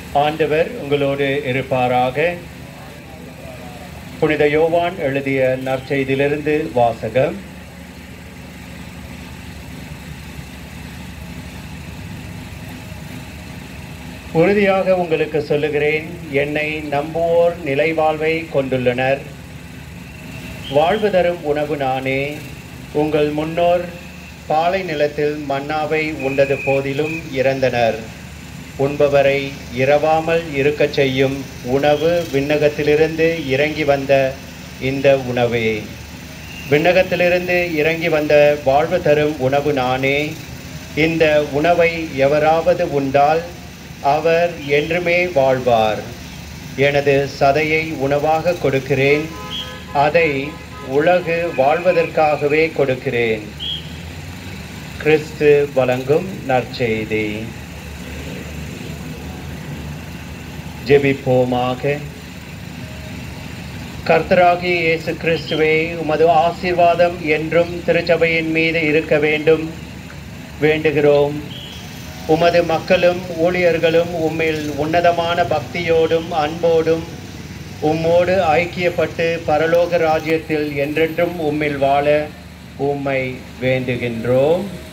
ஆண்டவர் உங்களோடு இருப்பாராக புனித யோவான் எழுதிய நற்செய்தியிலிருந்து வாசகம் உறுதியாக உங்களுக்கு சொல்லுகிறேன் என்னை நம்புவோர் நிலைவாழ்வை கொண்டுள்ளனர் வாழ்வு தரும் உணவு நானே உங்கள் முன்னோர் பாலை நிலத்தில் மன்னாவை உண்டது போதிலும் இறந்தனர் உண்பவரை இரவாமல் இருக்கச் செய்யும் உணவு விண்ணகத்திலிருந்து இறங்கி வந்த இந்த உணவே விண்ணகத்திலிருந்து இறங்கி வந்த வாழ்வு தரும் உணவு நானே இந்த உணவை எவராவது உண்டால் அவர் என்றுமே வாழ்வார் எனது சதையை உணவாக கொடுக்கிறேன் அதை உலகு வாழ்வதற்காகவே கொடுக்கிறேன் கிறிஸ்து வழங்கும் நற்செய்தி ஜெபிப்போமாக கர்த்தராகிய இயேசு கிறிஸ்துவே உமது ஆசீர்வாதம் என்றும் திருச்சபையின் மீது இருக்க வேண்டும் வேண்டுகிறோம் உமது மக்களும் ஊழியர்களும் உம்மில் உன்னதமான பக்தியோடும் அன்போடும் உம்மோடு ஐக்கியப்பட்டு பரலோக ராஜ்யத்தில் என்றென்றும் உம்மில் வாழ உம்மை வேண்டுகின்றோம்